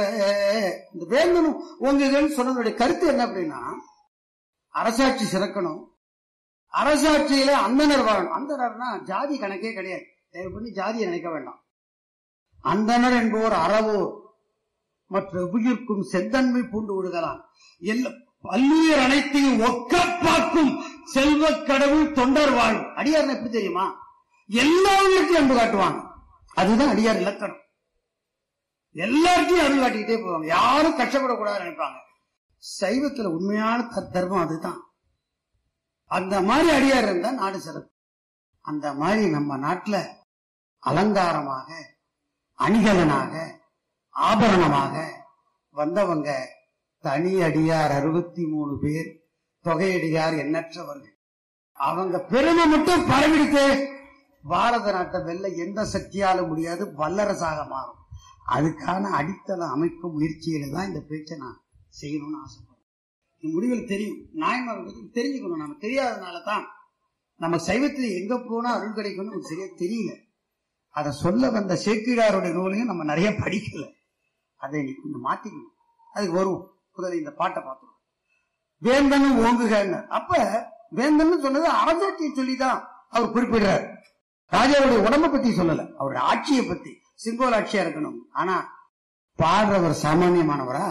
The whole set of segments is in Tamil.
இந்த வேந்தனும் உங்கன்னு சொன்னதுடைய கருத்து என்ன அப்படின்னா அரசாட்சி சிறக்கணும் அரசாட்சியில அந்தனர் வாழணும் அந்தனர்னா ஜாதி கணக்கே கிடையாது தயவு பண்ணி ஜாதியை நினைக்க வேண்டாம் அந்தனர் என்போர் அறவோர் மற்ற உயிர்க்கும் செந்தன்மை பூண்டு விடுகலாம் எல்லா பல்லுயிர் அனைத்தையும் ஒக்கப்பாக்கும் செல்வ கடவுள் தொண்டர் வாழ் அடியார் எப்படி தெரியுமா எல்லா உயிர்த்தையும் அன்பு காட்டுவாங்க அதுதான் அடியார் இலக்கணம் எல்லார்ட்டையும் அருள் காட்டிக்கிட்டே போவாங்க யாரும் கஷ்டப்படக்கூடாதுன்னு நினைப்பாங்க சைவத்துல உண்மையான த- தர்மம் அதுதான் அந்த மாதிரி அடியார் இருந்தா நாடு சிறப்பு அந்த மாதிரி நம்ம நாட்டுல அலங்காரமாக அணிகலனாக ஆபரணமாக வந்தவங்க தனி அடியார் அறுபத்தி மூணு பேர் தொகையடியார் எண்ணற்றவர்கள் அவங்க பெருமை மட்டும் பரவிடுத்து பாரத நாட்டை வெல்ல எந்த சக்தியால முடியாது வல்லரசாக மாறும் அதுக்கான அடித்தளம் அமைக்கும் முயற்சியில தான் இந்த பேச்சை நான் செய்யணும்னு ஆசைப்படுறேன் இந்த முடிவில் தெரியும் நாயன்மார் பத்தி தெரிஞ்சுக்கணும் நம்ம தெரியாதனால தான் நம்ம சைவத்தில் எங்க போனா அருள் கிடைக்கும்னு நமக்கு சரியா தெரியல அதை சொல்ல வந்த சேக்கிழாருடைய நூலையும் நம்ம நிறைய படிக்கல அதை இன்னைக்கு கொஞ்சம் மாத்திக்கணும் அதுக்கு வருவோம் முதல்ல இந்த பாட்டை பார்த்துருவோம் வேந்தனும் ஓங்குகன்னு அப்ப வேந்தன் சொன்னது அரசாட்சியை சொல்லிதான் அவர் குறிப்பிடுறார் ராஜாவுடைய உடம்ப பத்தி சொல்லல அவருடைய ஆட்சியை பத்தி சிங்கோல் ஆட்சியா இருக்கணும் ஆனா பாடுறவர் சாமானியமானவரா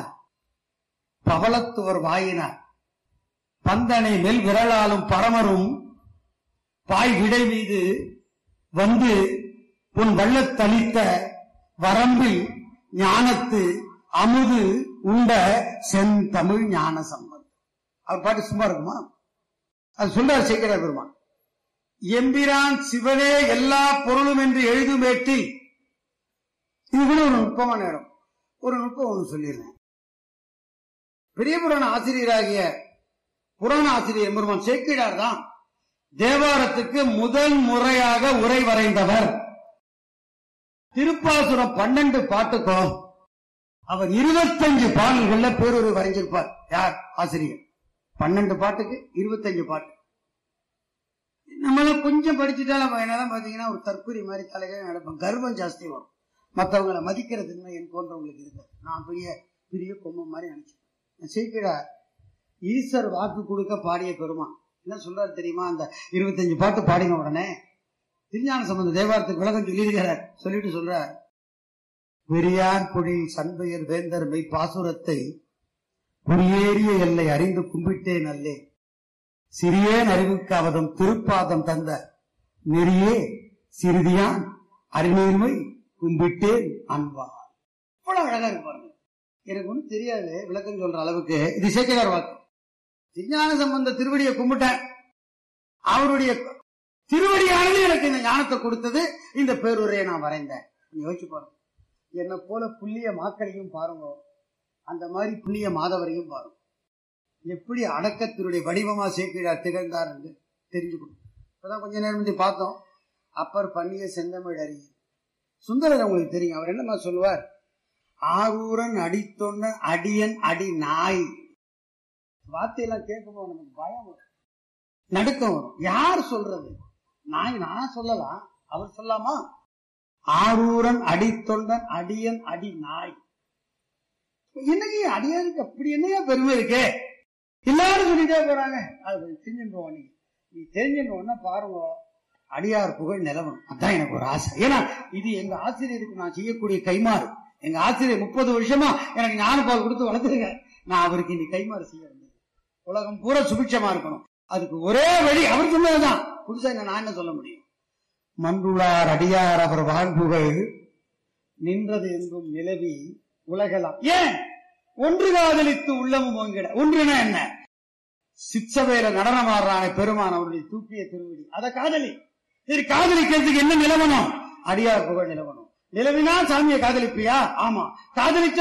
பவளத்துவர் வாயினார் பந்தனை நெல் விரலாலும் பரமரும் பாய் விடை மீது வந்து உன் வள்ளத்தளித்த வரம்பில் ஞானத்து அமுது உண்ட செந்தமிழ் ஞான சம்பந்தம் அவர் பாட்டு சும்மா இருக்குமா அது சொல்றார் சேகர பெருமான் எம்பிரான் சிவனே எல்லா பொருளும் என்று எழுதுமேட்டில் இது கூட ஒரு நுட்பமான இடம் ஒரு நுட்பம் ஒன்று சொல்லிடுறேன் பெரிய புராண ஆசிரியராகிய புராண ஆசிரியர் பெருமான் சேக்கிழார் தான் தேவாரத்துக்கு முதல் முறையாக உரை வரைந்தவர் திருப்பாசுரம் பன்னெண்டு பாட்டுக்கும் அவர் இருபத்தஞ்சு பாடல்கள்ல பேரொரு வரைஞ்சிருப்பார் யார் ஆசிரியர் பன்னெண்டு பாட்டுக்கு இருபத்தஞ்சு பாட்டு நம்மள கொஞ்சம் படிச்சுட்டா நம்ம என்னதான் பாத்தீங்கன்னா ஒரு தற்கொலை மாதிரி தலைகள் நடப்போம் கர்வம் ஜாஸ்தி வரும் மற்றவங்களை மதிக்கிற தன்மை என் போன்றவங்களுக்கு இருக்கு நான் பெரிய பெரிய கொம்பம் மாதிரி நினைச்சேன் சீக்கிரம் ஈஸ்வர் வாக்கு கொடுக்க பாடிய பெருமான் என்ன சொல்றாரு தெரியுமா அந்த இருபத்தஞ்சு பாட்டு பாடின உடனே திருஞான சம்பந்த தேவாரத்துக்கு விளக்கம் சொல்லியிருக்கிறார் சொல்லிட்டு சொல்றார் பெரியார் பொழில் சண்பையர் வேந்தர் மெய் பாசுரத்தை குடியேறிய எல்லை அறிந்து கும்பிட்டேன் அல்லே சிறியேன் அறிவுக்கு அவதம் திருப்பாதம் தந்த நெறியே சிறிதியான் அறிநீர்மை கும்பிட்டேன் அன்பா அவ்வளவு அழகா இருப்பாருங்க எனக்கு ஒண்ணும் தெரியாது விளக்கம் சொல்ற அளவுக்கு இது சேக்கிரார் வாக்கு விஞ்ஞான சம்பந்த திருவடியை கும்பிட்டேன் அவருடைய திருவடியானது எனக்கு இந்த ஞானத்தை கொடுத்தது இந்த பேருரையை நான் வரைந்தேன் நீங்க யோசிச்சு பாருங்க என்னை போல புண்ணிய மாக்களையும் பாருங்க அந்த மாதிரி புண்ணிய மாதவரையும் பாருங்க எப்படி அடக்கத்தினுடைய வடிவமா சேக்கிழார் திகழ்ந்தார் என்று தெரிஞ்சுக்கணும் இப்பதான் கொஞ்ச நேரம் முந்தி பார்த்தோம் அப்பர் பண்ணிய செந்தமிழ் அறிய சுந்தரர் உங்களுக்கு தெரியும் அவர் என்னமா சொல்லுவார் ஆரூரன் அடித்தொண்ட அடியன் அடி நாய் வார்த்தையெல்லாம் கேட்கும்போது நமக்கு பயம் வரும் நடுக்கம் வரும் யார் சொல்றது நாய் நானா சொல்லலாம் அவர் சொல்லாமா ஆரூரன் அடித்தொண்டன் அடியன் அடி நாய் என்னங்க அடியாருக்கு அப்படி என்னையா பெருமை இருக்கு எல்லாரும் சொல்லிட்டே போறாங்க அது கொஞ்சம் தெரிஞ்சுருவோம் நீ நீ தெரிஞ்சுன்னு பாருங்க அடியார் புகழ் நிலவணும் அதான் எனக்கு ஒரு ஆசை ஏன்னா இது எங்க ஆசிரியருக்கு நான் செய்யக்கூடிய கைமாறு எங்க ஆசிரியர் முப்பது வருஷமா எனக்கு ஞானப்பால் கொடுத்து வளர்த்துருங்க நான் அவருக்கு இன்னைக்கு கைமாறு செய்ய வந்தேன் உலகம் பூரா சுபிட்சமா இருக்கணும் அதுக்கு ஒரே வழி அவர் சொன்னதுதான் புதுசா என்ன நான் என்ன சொல்ல முடியும் மன்றுளார் அடியார் அவர் வாழ்வுகள் நின்றது எங்கும் நிலவி உலகலாம் ஏன் ஒன்று காதலித்து உள்ளமும் ஒங்கிட ஒன்றுனா என்ன சிற்சபையில நடனம் ஆடுறான பெருமான் அவருடைய தூக்கிய திருவடி அத காதலி சரி காதலிக்கிறதுக்கு என்ன நிலவனம் அடியார் புகழ் நிலவனம் நிலவினா சாமியை காதலிப்பியா ஆமா காதலிச்ச